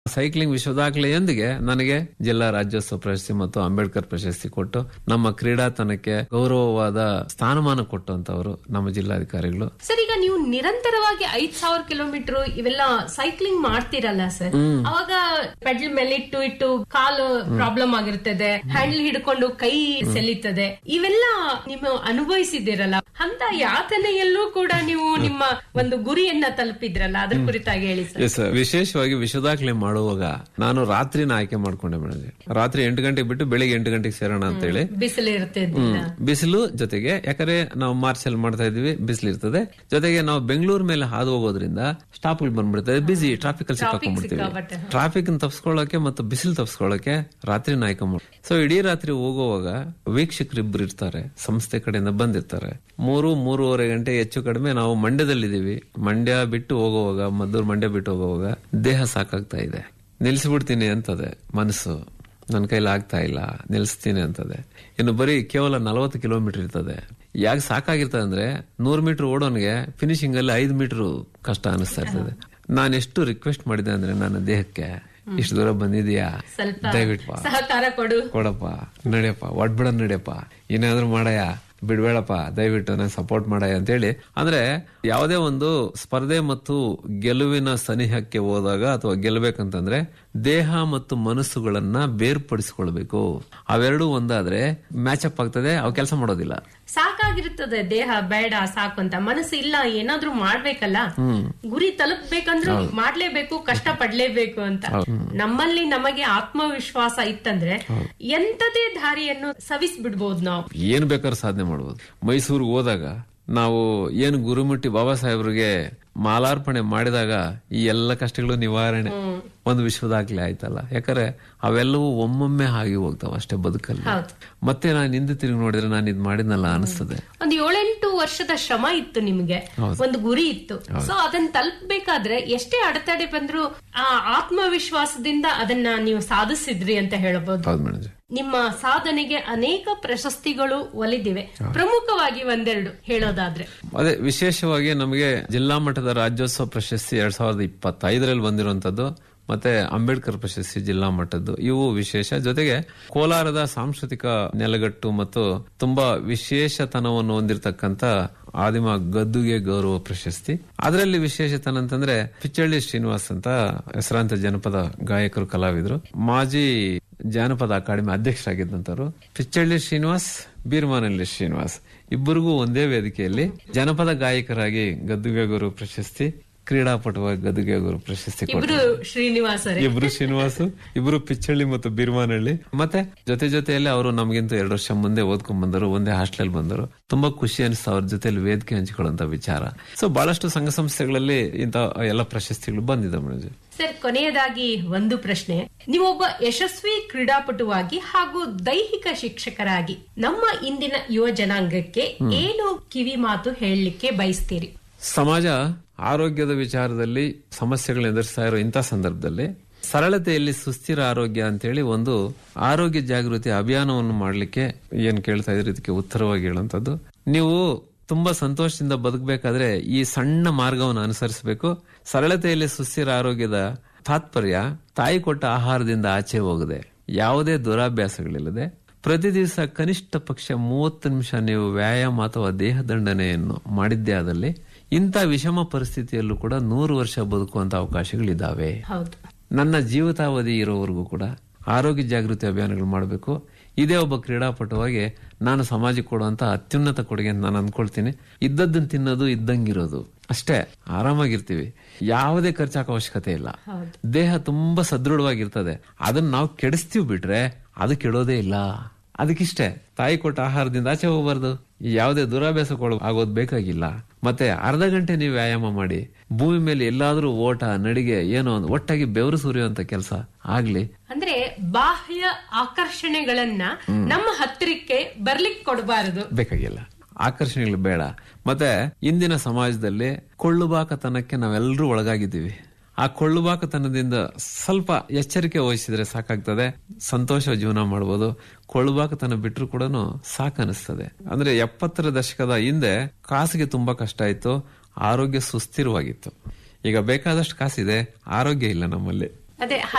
Cycling ವಿಶ್ವದಾಖಲೆಯೊಂದಿಗೆ ನನಗೆ ಜಿಲ್ಲಾ ರಾಜ್ಯೋತ್ಸವ ಪ್ರಶಸ್ತಿ ಮತ್ತು ಅಂಬೇಡ್ಕರ್ ಪ್ರಶಸ್ತಿ ಕೊಟ್ಟು ನಮ್ಮ ಕ್ರೀಡಾತನಕ್ಕೆ ಗೌರವವಾದ ಸ್ಥಾನಮಾನ ಕೊಟ್ಟಂತವರು ನಮ್ಮ ಜಿಲ್ಲಾಧಿಕಾರಿಗಳು ಸರ್ ಈಗ ನೀವು ನಿರಂತರವಾಗಿ ಐದ್ ಸಾವಿರ ಕಿಲೋಮೀಟರ್ ಇವೆಲ್ಲ ಸೈಕ್ಲಿಂಗ್ ಮಾಡ್ತಿರಲ್ಲ ಸರ್ ಅವಾಗ ಪೆಡಲ್ ಮೇಲೆ ಇಟ್ಟು ಇಟ್ಟು ಕಾಲು ಪ್ರಾಬ್ಲಮ್ ಆಗಿರ್ತದೆ ಹ್ಯಾಂಡಲ್ ಹಿಡ್ಕೊಂಡು ಕೈ ಸೆಲೀತದೆ ಇವೆಲ್ಲ ನೀವು ಅನುಭವಿಸಿದಿರಲ್ಲ ಅಂತ ಯಾತನೆಯಲ್ಲೂ ಕೂಡ ನೀವು ನಿಮ್ಮ ಒಂದು ಗುರಿಯನ್ನ ತಲುಪಿದ್ರಲ್ಲ ಅದ್ರ ಕುರಿತಾಗಿ ಹೇಳಿ ಸರ್ ಎಸ್ ವಿಶೇಷವಾಗಿ ವಿಶ್ವದಾಖಲೆ ಮಾಡುವಾಗ ನಾನು ರಾತ್ರಿನ ಆಯ್ಕೆ ಮಾಡ್ಕೊಂಡೆ ಮೇಡಮ್ ರಾತ್ರಿ ಎಂಟು ಗಂಟೆಗೆ ಬಿಟ್ಟು ಬೆಳಿಗ್ಗೆ ಎಂಟು ಗಂಟೆಗೆ ಸೇರೋಣ ಅಂತ ಹೇಳಿ ಬಿಸಿಲು ಇರ್ತಿದ್ದಿಲ್ಲ ಹ್ಮ್. ಬಿಸಿಲು ಜೊತೆಗೆ ಯಾಕಂದ್ರೆ ನಾವು ಮಾರ್ಚ್ ಅಲ್ಲಿ ಮಾಡ್ತಾ ಇದೀವಿ ಬಿಸಿಲು ಇರ್ತದೆ ಜೊತೆಗೆ ನಾವು ಬೆಂಗಳೂರು ಮೇಲೆ ಹಾದು ಹೋಗೋದ್ರಿಂದ ಸ್ಟಾಪ್ ಬಂದ್ಬಿಡ್ತದೆ ಬಿಸಿ ಟ್ರಾಫಿಕ್ ಅಲ್ಲಿ ಸಿಕ್ಕಾಕೊಂಡ್ಬಿಡ್ತೀವಿ ಸಿಕ್ಕಾಪಟ್ಟೆ. ಟ್ರಾಫಿಕ್ ತಪ್ಪಿಸ್ಕೊಳ್ಳೋಕೆ ಮತ್ತು ಬಿಸಿಲು ತಪ್ಪಿಸ್ಕೊಳ್ಳೋಕೆ ರಾತ್ರಿ ನಾಯಕ ಮಾಡಿ ಸೊ ಇಡೀ ರಾತ್ರಿ ಹೋಗುವಾಗ ವೀಕ್ಷಕರು ಇಬ್ರು ಇರ್ತಾರೆ ಸಂಸ್ಥೆ ಕಡೆಯಿಂದ ಬಂದಿರ್ತಾರೆ ಮೂರು ಮೂರುವರೆ ಗಂಟೆ ಹೆಚ್ಚು ಕಡಿಮೆ ನಾವು ಮಂಡ್ಯದಲ್ಲಿದ್ದೀವಿ ಮಂಡ್ಯ ಬಿಟ್ಟು ಹೋಗುವಾಗ ಮದ್ದೂರು ಮಂಡ್ಯ ಬಿಟ್ಟು ಹೋಗುವಾಗ ದೇಹ ಸಾಕಾಗ್ತಾ ಇದೆ ನಿಲ್ಸ್ಬಿಡ್ತೀನಿ ಅಂತದೆ ಮನಸ್ಸು ನನ್ನ ಕೈಲಿ ಆಗ್ತಾ ಇಲ್ಲ ನಿಲ್ಲಿಸ್ತೀನಿ ಅಂತದೆ ಇನ್ನು ಬರೀ ಕೇವಲ ನಲವತ್ತು ಕಿಲೋಮೀಟರ್ ಇರ್ತದೆ ಯಾಕೆ ಸಾಕಾಗಿರ್ತದೆ ಅಂದ್ರೆ ನೂರು ಮೀಟರ್ ಓಡೋನ್ಗೆ ಫಿನಿಶಿಂಗ್ ಅಲ್ಲಿ ಐದು ಮೀಟರ್ ಕಷ್ಟ ಅನಿಸ್ತಾ ಇರ್ತದೆ ನಾನು ಎಷ್ಟು ರಿಕ್ವೆಸ್ಟ್ ಮಾಡಿದೆ ಅಂದ್ರೆ ನನ್ನ ದೇಹಕ್ಕೆ ಇಷ್ಟು ದೂರ ಬಂದಿದ್ಯಾ ಸ್ವಲ್ಪ ದಯವಿಟ್ಟು ಬಾ. ಸಹಕಾರ ಕೊಡು ಕೊಡಪ್ಪ ನಡೆಯಪ್ಪ ಒಡ್ಬಿಡ ನಡೆಯಪ್ಪ ಏನಾದ್ರೂ ಮಾಡಯ್ಯ ಬಿಡ್ಬೇಡಪ್ಪ ದಯವಿಟ್ಟು ನಂಗೆ ಸಪೋರ್ಟ್ ಮಾಡಯ್ಯ ಅಂತೇಳಿ ಅಂದ್ರೆ ಯಾವುದೇ ಒಂದು ಸ್ಪರ್ಧೆ ಮತ್ತು ಗೆಲುವಿನ ಸನಿಹಕ್ಕೆ ಹೋದಾಗ ಅಥವಾ ಗೆಲ್ಲಬೇಕಂತಂದ್ರೆ ದೇಹ ಮತ್ತು ಮನಸ್ಸುಗಳನ್ನ ಬೇರ್ಪಡಿಸಿಕೊಳ್ಬೇಕು ಅವೆರಡೂ ಒಂದಾದ್ರೆ ಮ್ಯಾಚ್ ಅಪ್ ಆಗ್ತದೆ ಅವು ಕೆಲಸ ಮಾಡೋದಿಲ್ಲ ಸಾಕಾಗಿರ್ತದೆ ದೇಹ ಬೇಡ ಸಾಕು ಅಂತ ಮನಸ್ಸು ಇಲ್ಲ ಏನಾದ್ರೂ ಮಾಡ್ಬೇಕಲ್ಲ ಗುರಿ ತಲುಪಬೇಕಂದ್ರೂ ಮಾಡ್ಲೇಬೇಕು ಕಷ್ಟ ಪಡ್ಲೇಬೇಕು ಅಂತ ನಮ್ಮಲ್ಲಿ ನಮಗೆ ಆತ್ಮವಿಶ್ವಾಸ ಇತ್ತಂದ್ರೆ ಎಂತದೇ ದಾರಿಯನ್ನು ಸವಿಸ್ಬಿಡ್ಬೋದು ನಾವು ಏನ್ ಬೇಕಾದ್ರೂ ಸಾಧನೆ ಮಾಡ್ಬೋದು ಮೈಸೂರಿಗೆ ಹೋದಾಗ ನಾವು ಏನು ಗುರುಮುಟ್ಟಿ ಬಾಬಾ ಸಾಹೇಬ್ರಿಗೆ ಮಾಲಾರ್ಪಣೆ ಮಾಡಿದಾಗ ಈ ಎಲ್ಲ ಕಷ್ಟಗಳು ನಿವಾರಣೆ ಒಂದು ವಿಶ್ವದಾಗ್ಲೇ ಆಯ್ತಲ್ಲ ಯಾಕಂದ್ರೆ ಅವೆಲ್ಲವೂ ಒಮ್ಮೊಮ್ಮೆ ಆಗಿ ಹೋಗ್ತಾವ ಅಷ್ಟೇ ಬದುಕಲ್ಲಿ ಹೌದು. ಮತ್ತೆ ನಾನು ಹಿಂದೆ ತಿರುಗಿ ನೋಡಿದ್ರೆ ನಾನು ಇದು ಮಾಡಿದ್ನಲ್ಲ ಅನಿಸ್ತದೆ ಒಂದು ಏಳೆಂಟು ವರ್ಷದ ಶ್ರಮ ಇತ್ತು ನಿಮ್ಗೆ ಒಂದು ಗುರಿ ಇತ್ತು ಸೊ ಅದನ್ನ ತಲುಪಬೇಕಾದ್ರೆ ಎಷ್ಟೇ ಅಡೆತಡೆ ಬಂದ್ರು ಆ ಆತ್ಮವಿಶ್ವಾಸದಿಂದ ಅದನ್ನ ನೀವು ಸಾಧಿಸಿದ್ರಿ ಅಂತ ಹೇಳಬಹುದು ಹೌದು ಮೇಡಮ್ ನಿಮ್ಮ ಸಾಧನೆಗೆ ಅನೇಕ ಪ್ರಶಸ್ತಿಗಳು ಒಲಿದಿವೆ ಪ್ರಮುಖವಾಗಿ ಒಂದೆರಡು ಹೇಳೋದಾದ್ರೆ ಅದೇ ವಿಶೇಷವಾಗಿ ನಮಗೆ ಜಿಲ್ಲಾ ಮಟ್ಟದ ರಾಜ್ಯೋತ್ಸವ ಪ್ರಶಸ್ತಿ ಎರಡ್ ಸಾವಿರದ ಇಪ್ಪತ್ತೈದರಲ್ಲಿ ಬಂದಿರುವಂತದ್ದು ಮತ್ತೆ ಅಂಬೇಡ್ಕರ್ ಪ್ರಶಸ್ತಿ ಜಿಲ್ಲಾ ಮಟ್ಟದ್ದು ಇವು ವಿಶೇಷ ಜೊತೆಗೆ ಕೋಲಾರದ ಸಾಂಸ್ಕೃತಿಕ ನೆಲಗಟ್ಟು ಮತ್ತು ತುಂಬಾ ವಿಶೇಷತನವನ್ನು ಹೊಂದಿರತಕ್ಕಂತ ಆದಿಮ ಗದ್ದುಗೆ ಗೌರವ ಪ್ರಶಸ್ತಿ ಅದರಲ್ಲಿ ವಿಶೇಷತನ ಅಂತಂದ್ರೆ ಪಿಚ್ಚಳ್ಳಿ ಶ್ರೀನಿವಾಸ್ ಅಂತ ಹೆಸರಾಂತ ಜನಪದ ಗಾಯಕರು ಕಲಾವಿದರು ಮಾಜಿ ಜಾನಪದ ಅಕಾಡೆಮಿ ಅಧ್ಯಕ್ಷರಾಗಿದ್ದಂತವರು ಪಿಚ್ಚಳ್ಳಿ ಶ್ರೀನಿವಾಸ್ ಬೀರ್ಮಾನಳ್ಳಿ ಶ್ರೀನಿವಾಸ್ ಇಬ್ಬರಿಗೂ ಒಂದೇ ವೇದಿಕೆಯಲ್ಲಿ ಜನಪದ ಗಾಯಕರಾಗಿ ಗದ್ದುಗೆ ಗುರು ಪ್ರಶಸ್ತಿ ಕ್ರೀಡಾಪಟುವಾಗಿ ಗದ್ದುಗೆ ಗುರು ಪ್ರಶಸ್ತಿ ಕೊಟ್ಟರು ಇಬ್ರು ಶ್ರೀನಿವಾಸರೇ ಇಬ್ರು ಶ್ರೀನಿವಾಸು ಇಬ್ರು ಪಿಚ್ಚಳ್ಳಿ ಮತ್ತು ಬೀರ್ಮಾನಹಳ್ಳಿ ಮತ್ತೆ ಜೊತೆ ಜೊತೆಯಲ್ಲಿ ಅವರು ನಮಗಿಂತ ಎರಡು ವರ್ಷ ಮುಂದೆ ಓದ್ಕೊಂಡ್ ಬಂದರು ಒಂದೇ ಹಾಸ್ಟೆಲ್ ಬಂದರು ತುಂಬಾ ಖುಷಿ ಅನಿಸ್ತು ಅವ್ರ ಜೊತೆಲಿ ವೇದಿಕೆ ಹಂಚಿಕೊಳ್ಳುವಂತ ವಿಚಾರ ಸೊ ಬಹಳಷ್ಟು ಸಂಘ ಸಂಸ್ಥೆಗಳಲ್ಲಿ ಇಂತ ಎಲ್ಲ ಪ್ರಶಸ್ತಿಗಳು ಬಂದಿದೆ ಮೇಡಮ್ ಸರ್ ಕೊನೆಯದಾಗಿ ಒಂದು ಪ್ರಶ್ನೆ ನೀವೊಬ್ಬ ಯಶಸ್ವಿ ಕ್ರೀಡಾಪಟುವಾಗಿ ಹಾಗೂ ದೈಹಿಕ ಶಿಕ್ಷಕರಾಗಿ ನಮ್ಮ ಇಂದಿನ ಯುವ ಜನಾಂಗಕ್ಕೆ ಏನು ಕಿವಿ ಮಾತು ಹೇಳಲಿಕ್ಕೆ ಬಯಸ್ತೀರಿ ಸಮಾಜ ಆರೋಗ್ಯದ ವಿಚಾರದಲ್ಲಿ ಸಮಸ್ಯೆಗಳನ್ನ ಎದುರಿಸ್ತಾ ಇರೋ ಇಂಥ ಸಂದರ್ಭದಲ್ಲಿ ಸರಳತೆಯಲ್ಲಿ ಸುಸ್ಥಿರ ಆರೋಗ್ಯ ಅಂತೇಳಿ ಒಂದು ಆರೋಗ್ಯ ಜಾಗೃತಿ ಅಭಿಯಾನವನ್ನು ಮಾಡಲಿಕ್ಕೆ ಏನ್ ಕೇಳ್ತಾ ಇದ್ರಿ ಇದಕ್ಕೆ ಉತ್ತರವಾಗಿ ಹೇಳುವಂತದ್ದು ನೀವು ತುಂಬಾ ಸಂತೋಷದಿಂದ ಬದುಕಬೇಕಾದ್ರೆ ಈ ಸಣ್ಣ ಮಾರ್ಗವನ್ನು ಅನುಸರಿಸಬೇಕು ಸರಳತೆಯಲ್ಲಿ ಸುಸ್ಥಿರ ಆರೋಗ್ಯದ ತಾತ್ಪರ್ಯ ತಾಯಿ ಕೊಟ್ಟ ಆಹಾರದಿಂದ ಆಚೆ ಹೋಗದೆ ಯಾವುದೇ ದುರಾಭ್ಯಾಸಗಳಿಲ್ಲದೆ ಪ್ರತಿ ದಿವಸ ಕನಿಷ್ಠ ಪಕ್ಷ ಮೂವತ್ತು ನಿಮಿಷ ನೀವು ವ್ಯಾಯಾಮ ಅಥವಾ ದೇಹ ದಂಡನೆಯನ್ನು ಮಾಡಿದ್ದೇ ಆದಲ್ಲಿ ಇಂಥ ವಿಷಮ ಪರಿಸ್ಥಿತಿಯಲ್ಲೂ ಕೂಡ ನೂರು ವರ್ಷ ಬದುಕುವಂತ ಅವಕಾಶಗಳಿದ್ದಾವೆ ಹೌದು ನನ್ನ ಜೀವಿತಾವಧಿ ಇರೋವರೆಗೂ ಕೂಡ ಆರೋಗ್ಯ ಜಾಗೃತಿ ಅಭಿಯಾನಗಳು ಮಾಡಬೇಕು ಇದೇ ಒಬ್ಬ ಕ್ರೀಡಾಪಟುವಾಗಿ ನಾನು ಸಮಾಜಕ್ಕೆ ಕೊಡುವಂತ ಅತ್ಯುನ್ನತ ಕೊಡುಗೆ ಅಂತ ನಾನು ಅಂದ್ಕೊಳ್ತೀನಿ ಇದ್ದದ್ದನ್ನು ತಿನ್ನೋದು ಇದ್ದಂಗಿರೋದು ಅಷ್ಟೇ ಆರಾಮಾಗಿರ್ತೀವಿ ಯಾವುದೇ ಖರ್ಚಾಕ ಅವಶ್ಯಕತೆ ಇಲ್ಲ ಹೌದು. ದೇಹ ತುಂಬಾ ಸದೃಢವಾಗಿರ್ತದೆ ಅದನ್ನ ನಾವು ಕೆಡಿಸ್ತೀವಿ ಬಿಟ್ರೆ ಅದು ಕೆಡೋದೇ ಇಲ್ಲ ಅದಕ್ಕಿಷ್ಟೇ ತಾಯಿ ಕೊಟ್ಟ ಆಹಾರದಿಂದ ಆಚೆ ಹೋಗಬಾರ್ದು ಯಾವುದೇ ದುರಾಭ್ಯಾಸಗಳು ಆಗೋದು ಬೇಕಾಗಿಲ್ಲ ಮತ್ತೆ ಅರ್ಧ ಗಂಟೆ ನೀವು ವ್ಯಾಯಾಮ ಮಾಡಿ ಭೂಮಿ ಮೇಲೆ ಎಲ್ಲಾದ್ರೂ ಓಟ ನಡಿಗೆ ಏನೋ ಒಂದು ಒಟ್ಟಾಗಿ ಬೆವರು ಸುರಿಯುವಂತ ಕೆಲಸ ಆಗ್ಲಿ ಅಂದ್ರೆ ಬಾಹ್ಯ ಆಕರ್ಷಣೆಗಳನ್ನ ನಮ್ಮ ಹತ್ತಿರಕ್ಕೆ ಬರ್ಲಿಕ್ಕೆ ಕೊಡಬಾರದು ಬೇಕಾಗಿಲ್ಲ ಆಕರ್ಷಣೆಗಳು ಬೇಡ ಮತ್ತೆ ಇಂದಿನ ಸಮಾಜದಲ್ಲಿ ಕೊಳ್ಳುಬಾಕತನಕ್ಕೆ ನಾವೆಲ್ಲರೂ ಒಳಗಾಗಿದ್ದೀವಿ ಆ ಕೊಳ್ಳುಬಾಕತನದಿಂದ ಸ್ವಲ್ಪ ಎಚ್ಚರಿಕೆ ವಹಿಸಿದ್ರೆ ಸಾಕಾಗ್ತದೆ ಸಂತೋಷ ಜೀವನ ಮಾಡಬಹುದು ಕೊಳ್ಳುಬಾಕತನ ಬಿಟ್ಟರು ಕೂಡ ಸಾಕನಿಸ್ತದೆ ಅಂದ್ರೆ ಎಪ್ಪತ್ತರ ದಶಕದ ಹಿಂದೆ ಕಾಸಿಗೆ ತುಂಬಾ ಕಷ್ಟ ಇತ್ತು ಆರೋಗ್ಯ ಸುಸ್ಥಿರವಾಗಿತ್ತು ಈಗ ಬೇಕಾದಷ್ಟು ಕಾಸಿದೆ ಆರೋಗ್ಯ ಇಲ್ಲ ನಮ್ಮಲ್ಲಿ ಅದೇ